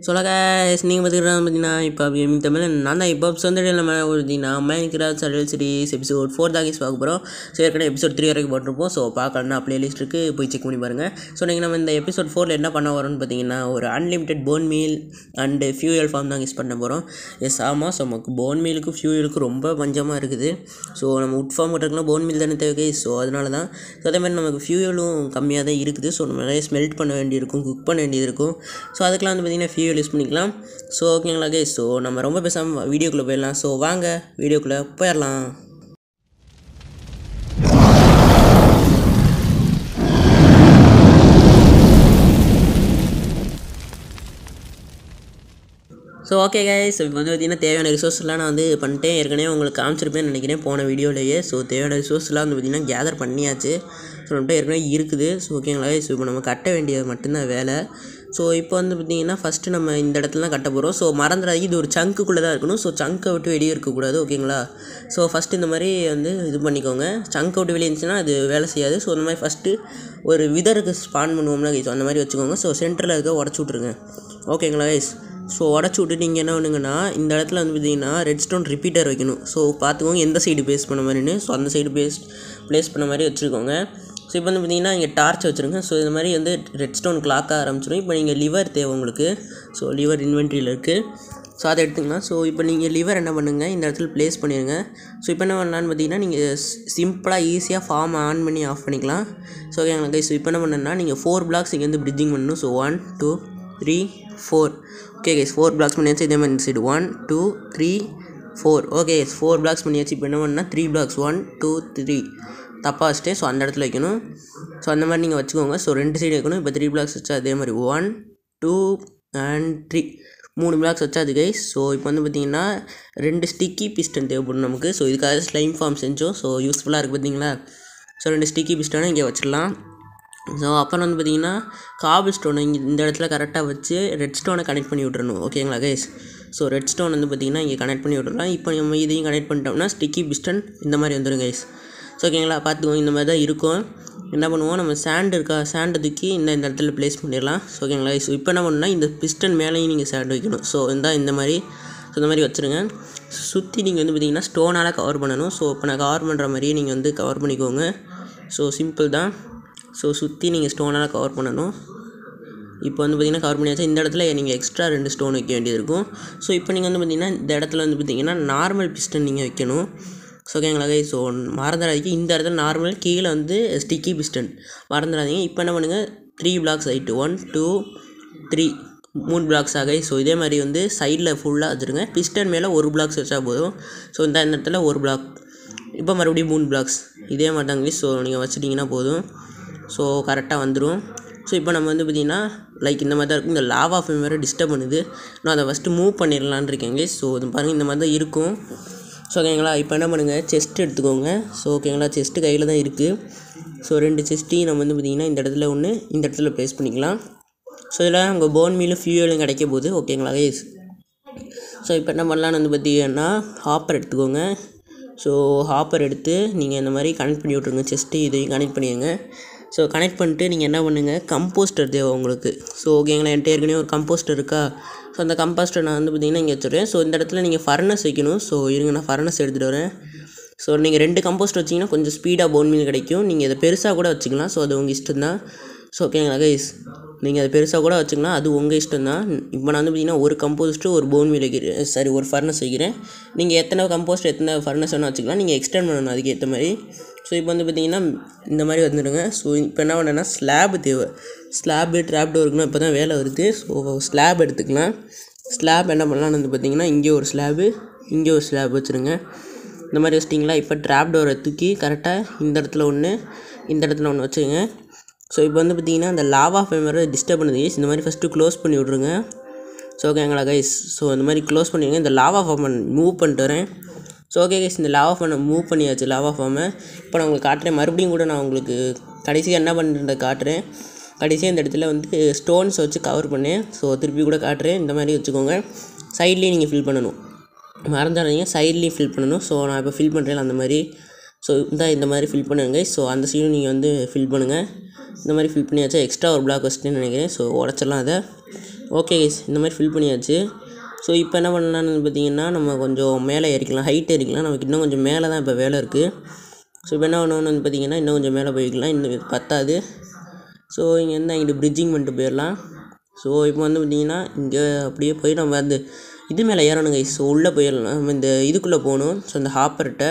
சொல்லுங்க நீங்கள் பார்த்துக்கிட்டா பார்த்தீங்கன்னா இப்போ எம் தமிழ் நான் தான் இப்போ சொந்த நம்ம பார்த்தீங்கன்னா மைன்கிராஃப்ட் சடல் சீரிஸ் எபிசோட் ஃபோர் தான் கேஸ் பார்க்க போகிறோம் ஸோ ஏற்கனவே எபிசோட் த்ரீ வரைக்கும் போட்டிருப்போம் ஸோ பார்க்கலன்னா லிஸ்ட் இருக்குது போய் செக் பண்ணி பாருங்கள் ஸோ நீங்கள் நம்ம இந்த எபிசோட் ஃபோரில் என்ன பண்ண வரோம்னு பார்த்தீங்கன்னா ஒரு unlimited bone meal and fuel farm தான் யூஸ் பண்ண போகிறோம் எஸ் ஆமாம் ஸோ நமக்கு போன் மீலுக்கும் ஃபியூயலுக்கும் ரொம்ப பஞ்சமாக இருக்குது ஸோ நம்ம உட் ஃபார்ம் கட்டுறதுக்குலாம் போன் மீல் தானே தேவை ஸோ அதனால தான் ஸோ அதே மாதிரி நமக்கு ஃபியூயலும் கம்மியாக தான் இருக்குது ஸோ நம்ம நிறைய ஸ்மெல்ட் பண்ண வேண்டியிருக்கும் குக் பண்ண வேண்டியது இருக்கும் ஸோ அதுக்கெலாம் வந்து பார்த்திங்கன்னா ஃபியூயல் யூஸ் பண்ணிக்கலாம் ஸோ ஓகேங்களா கே ஸோ நம்ம ரொம்ப பேசாமல் வீடியோக்குள்ளே போயிடலாம் ஸோ வாங்க வீடியோக்குள்ளே போயிடலாம் ஸோ ஓகே கைஸ் இப்போ வந்து பார்த்திங்கன்னா தேவையான ரிசோர்ஸ்லாம் நான் வந்து பண்ணிட்டேன் ஏற்கனவே உங்களுக்கு காமிச்சிருப்பேன்னு நினைக்கிறேன் போன வீடியோலேயே ஸோ தேவையான ரிசோர்ஸ்லாம் வந்து பார்த்திங்கன்னா கேதர் பண்ணியாச்சு ஸோ நம்மகிட்ட ஏற்கனவே இருக்குது ஸோ ஓகேங்களா ஸோ இப்போ நம்ம கட்ட வேண்டியது மட்டும்தான் வேலை ஸோ இப்போ வந்து பார்த்திங்கன்னா ஃபஸ்ட்டு நம்ம இந்த இடத்துல தான் கட்ட போகிறோம் ஸோ மறந்துடாது இது ஒரு சங்குக்குள்ளே தான் இருக்கணும் ஸோ சங்கை விட்டு வெளியே இருக்கக்கூடாது ஓகேங்களா ஸோ ஃபஸ்ட்டு இந்த மாதிரி வந்து இது பண்ணிக்கோங்க சங்கை விட்டு வெளியே இருந்துச்சுன்னா அது வேலை செய்யாது ஸோ அந்த மாதிரி ஃபஸ்ட்டு ஒரு விதருக்கு ஸ்பான் பண்ணுவோம்னா ஸோ அந்த மாதிரி வச்சுக்கோங்க ஸோ சென்டரில் இருக்க உடச்சி விட்ருங்க ஓகேங்களா கைஸ் ஸோ உடச்சி விட்டு நீங்கள் என்ன பண்ணுங்கன்னா இந்த இடத்துல வந்து பார்த்தீங்கன்னா ரெட் ஸ்டோன் ரிப்பீட்டர் வைக்கணும் ஸோ பார்த்துக்கோங்க எந்த சைடு பேஸ் பண்ண மாதிரின்னு ஸோ அந்த சைடு பேஸ் ப்ளேஸ் பண்ண மாதிரி வச்சுருக்கோங்க ஸோ இப்போ வந்து பார்த்தீங்கன்னா இங்கே டார்ச் வச்சுருங்க ஸோ இந்த மாதிரி வந்து ரெட் ஸ்டோன் கிளாக்க ஆரம்பிச்சிடும் இப்போ நீங்கள் லிவர் தேவை உங்களுக்கு ஸோ லிவர் இன்வென்ட்ரியில் இருக்குது ஸோ அதை எடுத்துக்கலாம் ஸோ இப்போ நீங்கள் லிவர் என்ன பண்ணுங்கள் இந்த இடத்துல ப்ளேஸ் பண்ணிடுங்க ஸோ இப்போ என்ன பண்ணலான்னு பார்த்தீங்கன்னா நீங்கள் சிம்பிளாக ஈஸியாக ஃபார்ம் ஆன் பண்ணி ஆஃப் பண்ணிக்கலாம் ஸோ ஓகேங்களா ஸோ இப்போ என்ன பண்ணணும்னா நீங்கள் ஃபோர் பிளாக்ஸ் இங்கேருந்து பிரிட்ஜிங் பண்ணணும் so one two three four okay guys four blocks பண்ணியாச்சு இதே மாதிரி இந்த side one two three four okay guys four blocks பண்ணியாச்சு இப்போ என்ன பண்ணால் three blocks one two three தப்பாக வச்சுட்டு ஸோ அந்த இடத்துல வைக்கணும் ஸோ அந்த மாதிரி நீங்கள் வச்சுக்கோங்க ஸோ ரெண்டு சைடு வைக்கணும் இப்போ த்ரீ பிளாக்ஸ் வச்சா அதே மாதிரி ஒன் டூ அண்ட் த்ரீ மூணு பிளாக்ஸ் வச்சா அது கைஸ் ஸோ இப்போ வந்து பார்த்திங்கன்னா ரெண்டு ஸ்டிக்கி பிஸ்டன் தேவைப்படும் நமக்கு ஸோ இதுக்காக ஸ்லைம் ஃபார்ம் செஞ்சோம் ஸோ யூஸ்ஃபுல்லாக இருக்குது பார்த்தீங்களா ஸோ ரெண்டு ஸ்டிக்கி பிஸ்டனை இங்கே வச்சிடலாம் ஸோ அப்புறம் வந்து பார்த்திங்கன்னா காபிள் ஸ்டோனை இங்கே இந்த இடத்துல கரெக்டாக வச்சு ரெட் ஸ்டோனை கனெக்ட் பண்ணி விட்றணும் ஓகேங்களா கைஸ் ஸோ ரெட் ஸ்டோன் வந்து பார்த்திங்கன்னா இங்கே கனெக்ட் பண்ணி விட்றலாம் இப்போ நம்ம இதையும் கனெக்ட் பண்ணிட்டோம்னா ஸ்டிக்கி பிஸ்டன் இந்த மாதிரி வந்துடும் கைஸ் ஸோ ஓகேங்களா பார்த்துக்கோங்க இந்த மாதிரி தான் இருக்கும் என்ன பண்ணுவோம் நம்ம சாண்ட் இருக்கா சாண்டை தூக்கி இந்த இந்த இடத்துல ப்ளேஸ் பண்ணிடலாம் ஸோ ஓகேங்களா ஸோ இப்போ என்ன பண்ணணும்னா இந்த பிஸ்டன் மேலேயும் நீங்கள் சாண்ட் வைக்கணும் ஸோ இந்த இந்த மாதிரி ஸோ இந்த மாதிரி வச்சுருங்க சுற்றி நீங்கள் வந்து பார்த்திங்கன்னா ஸ்டோனால் கவர் பண்ணணும் ஸோ இப்போ நான் கவர் பண்ணுற மாதிரியே நீங்கள் வந்து கவர் பண்ணிக்கோங்க ஸோ சிம்பிள் தான் ஸோ சுற்றி நீங்கள் ஸ்டோனால் கவர் பண்ணணும் இப்போ வந்து பார்த்திங்கன்னா கவர் பண்ணியாச்சு இந்த இடத்துல நீங்கள் எக்ஸ்ட்ரா ரெண்டு ஸ்டோன் வைக்க வேண்டியது இருக்கும் ஸோ இப்போ நீங்கள் வந்து பார்த்திங்கன்னா இந்த இடத்துல வந்து பார்த்திங்கன்னா நார்மல் பிஸ்டன் நீங்கள் வைக்கணும் ஸோ ஓகேங்களா கை ஸோ மறந்துடாதீங்க இந்த இடத்துல நார்மல் கீழே வந்து ஸ்டிக்கி பிஸ்டன் மறந்துடாதீங்க இப்போ என்ன பண்ணுங்கள் த்ரீ பிளாக்ஸ் ஆகிட்டு ஒன் டூ த்ரீ மூணு பிளாக்ஸ் ஆகை ஸோ இதே மாதிரி வந்து சைடில் ஃபுல்லாக வச்சுருங்க பிஸ்டன் மேலே ஒரு பிளாக்ஸ் வச்சா போதும் ஸோ இந்த இடத்துல ஒரு பிளாக் இப்போ மறுபடியும் மூணு பிளாக்ஸ் இதே மாதிரி தாங்க ஸோ நீங்கள் வச்சுட்டிங்கன்னா போதும் ஸோ கரெக்டாக வந்துடும் ஸோ இப்போ நம்ம வந்து பார்த்திங்கன்னா லைக் இந்த மாதிரி தான் இருக்கும் இந்த லாவா ஃபிம் வேறு டிஸ்டர்ப் பண்ணுது நான் அதை ஃபஸ்ட்டு மூவ் பண்ணிடலான் இருக்கேங்க ஸோ இது பாருங்கள் இந்த மாதிரி தான் இருக்கும் ஸோ ஓகேங்களா இப்போ என்ன பண்ணுங்கள் செஸ்ட் எடுத்துக்கோங்க ஸோ ஓகேங்களா செஸ்ட்டு கையில் தான் இருக்குது ஸோ ரெண்டு செஸ்ட்டையும் நம்ம வந்து பார்த்திங்கன்னா இந்த இடத்துல ஒன்று இந்த இடத்துல ப்ளேஸ் பண்ணிக்கலாம் ஸோ இதில் உங்கள் போன் மீலும் ஃபியூவலும் கிடைக்க போகுது ஓகேங்களா கைஸ் ஸோ இப்போ என்ன பண்ணலான்னு வந்து பார்த்தீங்கன்னா ஹாப்பர் எடுத்துக்கோங்க ஸோ ஹாப்பர் எடுத்து நீங்கள் இந்த மாதிரி கனெக்ட் பண்ணி விட்ருங்க செஸ்ட்டு இதையும் கனெக்ட் பண்ணிடுங்க ஸோ கனெக்ட் பண்ணிட்டு நீங்கள் என்ன பண்ணுங்கள் கம்போஸ்டர் தேவை உங்களுக்கு ஸோ ஓகேங்களா என்கிட்ட ஏற்கனவே ஒரு கம்போஸ்டர் இருக்கா ஸோ அந்த கம்போஸ்டர் நான் வந்து பார்த்திங்கன்னா இங்கே வச்சுருவேன் ஸோ இந்த இடத்துல நீங்கள் ஃபர்னஸ் வைக்கணும் ஸோ இருங்க நான் ஃபர்னஸ் எடுத்துகிட்டு வரேன் ஸோ நீங்கள் ரெண்டு கம்போஸ்ட் வச்சிங்கன்னா கொஞ்சம் ஸ்பீடாக போன் மீல் கிடைக்கும் நீங்கள் இதை பெருசாக கூட வச்சுக்கலாம் ஸோ அது உங்கள் இஷ்டம் தான் ஸோ ஓகேங்களா கைஸ் நீங்கள் அதை பெருசாக கூட வச்சுக்கலாம் அது உங்கள் இஷ்டம் தான் இப்போ நான் வந்து பார்த்திங்கன்னா ஒரு கம்போஸ்ட்டு ஒரு போன் மீல் வைக்கிறேன் சாரி ஒரு ஃபர்னஸ் வைக்கிறேன் நீங்கள் எத்தனை கம்போஸ்ட் எத்தனை ஃபர்னஸ் வேணால் வச்சுக்கலாம் நீங்கள் எக்ஸ்டெண்ட் பண்ணணும் அதுக்கு ஏற்ற மாதிரி ஸோ இப்போ வந்து பார்த்திங்கன்னா இந்த மாதிரி வந்துடுங்க ஸோ இப்போ என்ன பண்ணேன்னா ஸ்லாப் தேவை ஸ்லாபு ட்ராப் டோருக்குனா இப்போ தான் வேலை வருது ஸோ ஸ்லாப் எடுத்துக்கலாம் ஸ்லாப் என்ன பண்ணலாம்னு வந்து பார்த்திங்கன்னா இங்கே ஒரு ஸ்லாபு இங்கே ஒரு ஸ்லாப் வச்சுருங்க இந்த மாதிரி வச்சிட்டிங்களா இப்போ ட்ராப் டோரை தூக்கி கரெக்டாக இந்த இடத்துல ஒன்று இந்த இடத்துல ஒன்று வச்சுருங்க ஸோ இப்போ வந்து பார்த்திங்கன்னா அந்த லாவா ஃபேமரை டிஸ்டர்ப் பண்ணுது கைஸ் இந்த மாதிரி ஃபஸ்ட்டு க்ளோஸ் பண்ணி விட்ருங்க ஸோ ஓகேங்களா கைஸ் ஸோ இந்த மாதிரி க்ளோஸ் பண்ணிடுங்க இந்த லாவா ஃபார்மை மூவ் பண்ணிட்டு வரேன் ஸோ ஓகே கைஸ் இந்த லாவா ஃபார்மை மூவ் பண்ணியாச்சு லாவா ஃபார்மை இப்போ நான் உங்களுக்கு காட்டுறேன் மறுபடியும் கூட நான் உங்களுக்கு கடைசியாக என்ன பண்ணுறத காட்டுறேன் கடைசியாக இந்த இடத்துல வந்து ஸ்டோன்ஸ் வச்சு கவர் பண்ணேன் ஸோ திருப்பி கூட காட்டுறேன் இந்த மாதிரி வச்சுக்கோங்க சைட்லேயும் நீங்கள் ஃபில் பண்ணணும் மறந்துடாதீங்க சைட்லேயும் ஃபில் பண்ணணும் ஸோ நான் இப்போ ஃபில் பண்ணுறேன் அந்த மாதிரி ஸோ இந்த இந்த மாதிரி ஃபில் பண்ணுங்க ஸோ அந்த சைடும் நீங்கள் வந்து ஃபில் பண்ணுங்கள் இந்த மாதிரி ஃபில் பண்ணியாச்சா எக்ஸ்ட்ரா ஒரு பிளாக் வச்சுட்டேன்னு நினைக்கிறேன் ஸோ உடச்சிடலாம் அதை ஓகே கைஸ் இந்த மாதிரி ஃபில் பண்ணியாச்சு ஸோ இப்போ என்ன பண்ணலான்னு பார்த்தீங்கன்னா நம்ம கொஞ்சம் மேலே ஏறிக்கலாம் ஹைட் ஏறிக்கலாம் நமக்கு இன்னும் கொஞ்சம் மேலே தான் இப்போ வேலை இருக்குது ஸோ இப்போ என்ன பண்ணணும்னு வந்து பார்த்தீங்கன்னா இன்னும் கொஞ்சம் மேலே போய்க்கலாம் இன்னும் இது பத்தாது ஸோ இங்கே இருந்து அங்கிட்டு பிரிட்ஜிங் பண்ணிட்டு போயிடலாம் ஸோ இப்போ வந்து பார்த்தீங்கன்னா இங்கே அப்படியே போய் நம்ம அந்த இது மேலே ஏறணும் கைஸ் ஸோ உள்ளே போயிடலாம் நம்ம இந்த இதுக்குள்ளே போகணும் ஸோ இந்த ஹாப்பர்கிட்ட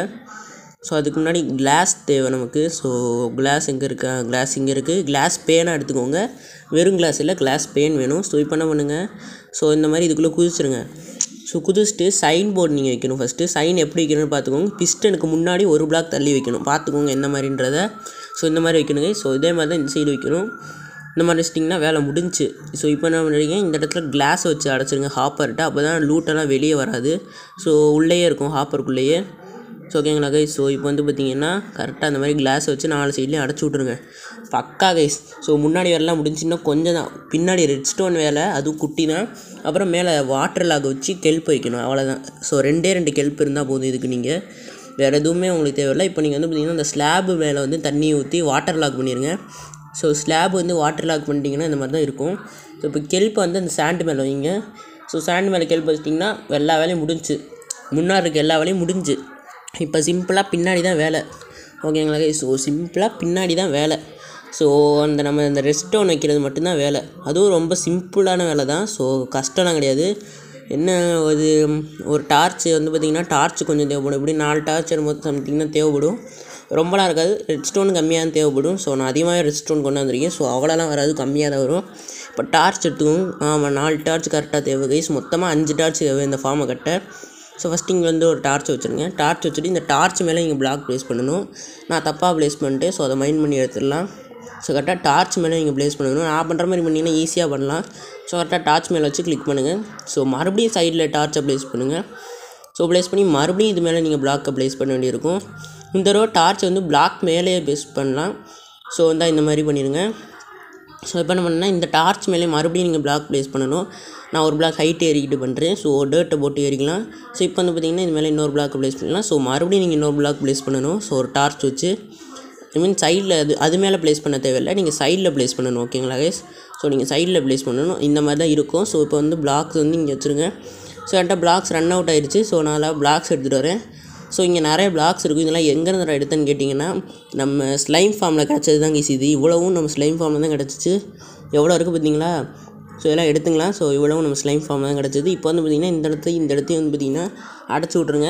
ஸோ அதுக்கு முன்னாடி கிளாஸ் தேவை நமக்கு ஸோ கிளாஸ் எங்கே இருக்கா கிளாஸ் இங்கே இருக்குது கிளாஸ் பேனாக எடுத்துக்கோங்க வெறும் கிளாஸ் இல்லை கிளாஸ் பேன் வேணும் ஸோ இப்போ என்ன பண்ணுங்கள் ஸோ இந்த மாதிரி இதுக்குள்ளே குதிச்சிருங்க ஸோ குதிச்சுட்டு சைன் போர்டு நீங்கள் வைக்கணும் ஃபஸ்ட்டு சைன் எப்படி வைக்கணும்னு பார்த்துக்கோங்க பிஸ்டனுக்கு முன்னாடி ஒரு பிளாக் தள்ளி வைக்கணும் பார்த்துக்கோங்க என்ன மாதிரின்றத ஸோ இந்த மாதிரி வைக்கணுங்க ஸோ இதே மாதிரி தான் இந்த சைடு வைக்கணும் இந்த மாதிரி வச்சிட்டிங்கன்னா வேலை முடிஞ்சுச்சு ஸோ இப்போ என்ன பண்ணுறீங்க இந்த இடத்துல கிளாஸ் வச்சு அடைச்சிருங்க ஹாப்பர்கிட்ட அப்போ தான் லூட்டெல்லாம் வெளியே வராது ஸோ உள்ளேயே இருக்கும் ஹாப்பருக்குள்ளேயே ஸோ ஓகேங்களா கைஸ் ஸோ இப்போ வந்து பார்த்தீங்கன்னா கரெக்டாக அந்த மாதிரி கிளாஸ் வச்சு நாலு சைட்லேயும் அடைச்சி விட்ருங்க பக்கா கைஸ் ஸோ முன்னாடி வேலைலாம் முடிஞ்சுன்னா கொஞ்சம் தான் பின்னாடி ரெட் ஸ்டோன் வேலை அதுவும் குட்டி தான் அப்புறம் மேலே வாட்டர் லாக் வச்சு கெல்ப் வைக்கணும் அவ்வளோதான் ஸோ ரெண்டே ரெண்டு கெல்ப் இருந்தால் போதும் இதுக்கு நீங்கள் வேறு எதுவுமே உங்களுக்கு தேவையில்லை இப்போ நீங்கள் வந்து பார்த்தீங்கன்னா இந்த ஸ்லாபு மேலே வந்து தண்ணி ஊற்றி வாட்டர் லாக் பண்ணிடுங்க ஸோ ஸ்லாப் வந்து வாட்டர் லாக் பண்ணிட்டீங்கன்னா இந்த மாதிரி தான் இருக்கும் ஸோ இப்போ கெல்ப் வந்து அந்த சாண்டு மேலே வைங்க ஸோ சாண்டு மேலே கெல்ப் வச்சிட்டிங்கன்னா எல்லா வேலையும் முடிஞ்சு முன்னாடி இருக்க எல்லா வேலையும் முடிஞ்சு இப்போ சிம்பிளாக பின்னாடி தான் வேலை ஓகேங்களா ஸோ சிம்பிளாக பின்னாடி தான் வேலை ஸோ அந்த நம்ம இந்த ரெஸ்டோன் வைக்கிறது மட்டும்தான் வேலை அதுவும் ரொம்ப சிம்பிளான வேலை தான் ஸோ கஷ்டம்லாம் கிடையாது என்ன இது ஒரு டார்ச் வந்து பார்த்திங்கன்னா டார்ச் கொஞ்சம் தேவைப்படும் இப்படி நாலு டார்ச் வரும்போது சம்திங் தான் தேவைப்படும் ரொம்பலாம் இருக்காது ரெட் ஸ்டோன் கம்மியாக தான் தேவைப்படும் ஸோ நான் அதிகமாகவே ரெட் ஸ்டோன் கொண்டு வந்திருக்கேன் ஸோ அவ்வளோலாம் வராது கம்மியாக தான் வரும் இப்போ டார்ச் எடுத்துக்கோங்க ஆமாம் நாலு டார்ச் கரெக்டாக தேவை கைஸ் மொத்தமாக அஞ்சு டார்ச் தேவை இந்த ஃபார்மை கட்ட ஸோ ஃபஸ்ட்டு இங்கே வந்து ஒரு டார்ச் வச்சுருங்க டார்ச் வச்சுட்டு இந்த டார்ச் மேலே இங்கே பிளாக் ப்ளேஸ் பண்ணணும் நான் தப்பாக ப்ளேஸ் பண்ணிட்டு ஸோ அதை மைண்ட் பண்ணி எடுத்துடலாம் ஸோ கரெக்டாக டார்ச் மேலே நீங்கள் ப்ளேஸ் பண்ணணும் நான் பண்ணுற மாதிரி பண்ணிங்கன்னா ஈஸியாக பண்ணலாம் ஸோ கரெக்டாக டார்ச் மேலே வச்சு கிளிக் பண்ணுங்கள் ஸோ மறுபடியும் சைடில் டார்ச்சை ப்ளேஸ் பண்ணுங்கள் ஸோ ப்ளேஸ் பண்ணி மறுபடியும் இது மேலே நீங்கள் பிளாக்கை ப்ளேஸ் பண்ண வேண்டியிருக்கும் இந்த தடவை டார்ச் வந்து பிளாக் மேலேயே ப்ளேஸ் பண்ணலாம் ஸோ வந்து இந்த மாதிரி பண்ணிடுங்க ஸோ இப்போ என்ன பண்ணால் இந்த டார்ச் மேலே மறுபடியும் நீங்கள் பிளாக் ப்ளேஸ் பண்ணணும் நான் ஒரு பிளாக் ஹைட் ஏறிக்கிட்டு பண்ணுறேன் ஸோ டேர்ட்டை போட்டு ஏறிக்கலாம் ஸோ இப்போ வந்து பார்த்தீங்கன்னா இது மேலே இன்னொரு பிளாக் ப்ளேஸ் பண்ணலாம் ஸோ மறுபடியும் நீங்கள் இன்னொரு பிளாக் ப்ளேஸ் பண்ணணும் ஸோ ஒரு டார்ச் வச்சு ஐ மீன் சைடில் அது அது மேலே ப்ளேஸ் பண்ண தேவையில்லை நீங்கள் சைடில் ப்ளேஸ் பண்ணணும் ஓகேங்களா கைஸ் ஸோ நீங்கள் சைடில் ப்ளேஸ் பண்ணணும் இந்த மாதிரி தான் இருக்கும் ஸோ இப்போ வந்து பிளாக்ஸ் வந்து இங்கே வச்சுருங்க ஸோ என்கிட்ட பிளாக்ஸ் ரன் அவுட் ஆயிடுச்சு ஸோ நான் பிளாக்ஸ் எடுத்துகிட்டு வரேன் ஸோ இங்கே நிறைய பிளாக்ஸ் இருக்கும் இதெல்லாம் எங்கேருந்து நான் எடுத்தேன்னு கேட்டிங்கன்னா நம்ம ஸ்லைம் ஃபார்மில் கிடச்சது தான் கீஸ் இது இவ்வளவும் நம்ம ஸ்லைம் ஃபார்மில் தான் கிடச்சிச்சு எவ்வளோ இருக்குது பார்த்தீங்களா ஸோ இதெல்லாம் எடுத்துக்கலாம் ஸோ இவ்வளவும் நம்ம ஸ்லைம் ஃபார்மில் தான் கிடச்சிது இப்போ வந்து பார்த்திங்கன்னா இந்த இடத்து இந்த இடத்தையும் வந்து பார்த்திங்கன்னா அடைச்சி விட்ருங்க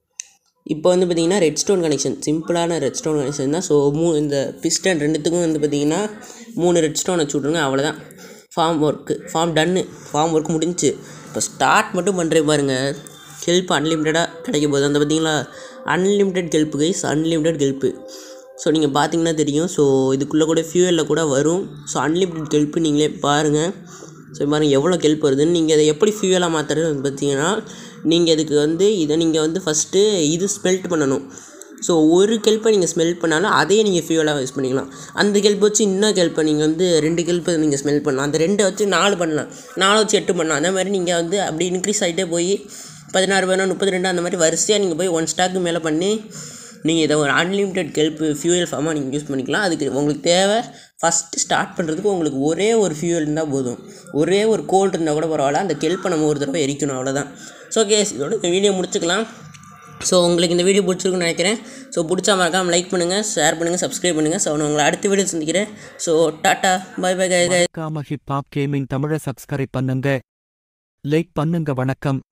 இப்போ வந்து பார்த்திங்கன்னா ரெட் ஸ்டோன் கனெக்ஷன் சிம்பிளான ரெட் ஸ்டோன் கனெக்ஷன் தான் ஸோ மூ இந்த பிஸ்டன் ரெண்டுத்துக்கும் வந்து பார்த்திங்கன்னா மூணு ரெட் ஸ்டோன் வச்சு விட்ருங்க அவ்வளோதான் ஃபார்ம் ஒர்க்கு ஃபார்ம் டன்னு ஃபார்ம் ஒர்க் முடிஞ்சுச்சு இப்போ ஸ்டார்ட் மட்டும் பண்ணுறேன் பாருங்கள் ஹெல்ப் அன்லிமிட்டடாக கிடைக்க போகுது அந்த பார்த்தீங்களா unlimited help guys unlimited help so நீங்கள் பார்த்தீங்கன்னா தெரியும் ஸோ இதுக்குள்ளே கூட ஃபியூவலில் கூட வரும் ஸோ அன்லிமிட்டெட் ஹெல்ப்பு நீங்களே பாருங்கள் ஸோ பாருங்கள் எவ்வளோ ஹெல்ப் வருதுன்னு நீங்கள் அதை எப்படி ஃபியூவலாக மாற்றுறது வந்து பார்த்தீங்கன்னா நீங்கள் இதுக்கு வந்து இதை நீங்கள் வந்து ஃபஸ்ட்டு இது ஸ்மெல்ட் பண்ணணும் ஸோ ஒரு கெல்ப்பை நீங்கள் ஸ்மெல் பண்ணாலும் அதையே நீங்கள் ஃபியூவலாக யூஸ் பண்ணிக்கலாம் அந்த கெல்ப் வச்சு இன்னும் கெல்ப்பை நீங்கள் வந்து ரெண்டு கெல்ப்பை நீங்கள் ஸ்மெல் பண்ணலாம் அந்த ரெண்டை வச்சு நாலு பண்ணலாம் நாலு வச்சு எட்டு பண்ணலாம் அந்த மாதிரி நீங்கள் வந்து அப்படி இன்க்ரீஸ் ஆகிட்டே போய் பதினாறு பதினொன்று முப்பத்தி ரெண்டு அந்த மாதிரி வரிசையாக நீங்கள் போய் ஒன் ஸ்டாக்கு மேலே பண்ணி நீங்கள் இதை ஒரு அன்லிமிட்டெட் கெல்ப்பு ஃபியூயல் ஃபார்மாக நீங்கள் யூஸ் பண்ணிக்கலாம் அதுக்கு உங்களுக்கு தேவை ஃபஸ்ட்டு ஸ்டார்ட் பண்ணுறதுக்கு உங்களுக்கு ஒரே ஒரு ஃபியூயல் இருந்தால் போதும் ஒரே ஒரு கோல்டு இருந்தால் கூட பரவாயில்ல அந்த கெல்ப்பை நம்ம ஒரு தடவை எரிக்கணும் அவ்வளோதான் ஸோ கேஸ் இதோட இந்த வீடியோ முடிச்சுக்கலாம் ஸோ உங்களுக்கு இந்த வீடியோ பிடிச்சிருக்குன்னு நினைக்கிறேன் ஸோ பிடிச்சா மறக்காமல் லைக் பண்ணுங்கள் ஷேர் பண்ணுங்கள் சப்ஸ்கிரைப் பண்ணுங்கள் ஸோ நான் உங்களை அடுத்த வீடியோ சந்திக்கிறேன் ஸோ டாட்டா பை பை கை மறக்காம ஹிப் ஹாப் கேமிங் தமிழை சப்ஸ்கிரைப் பண்ணுங்க லைக் பண்ணுங்க வணக்கம்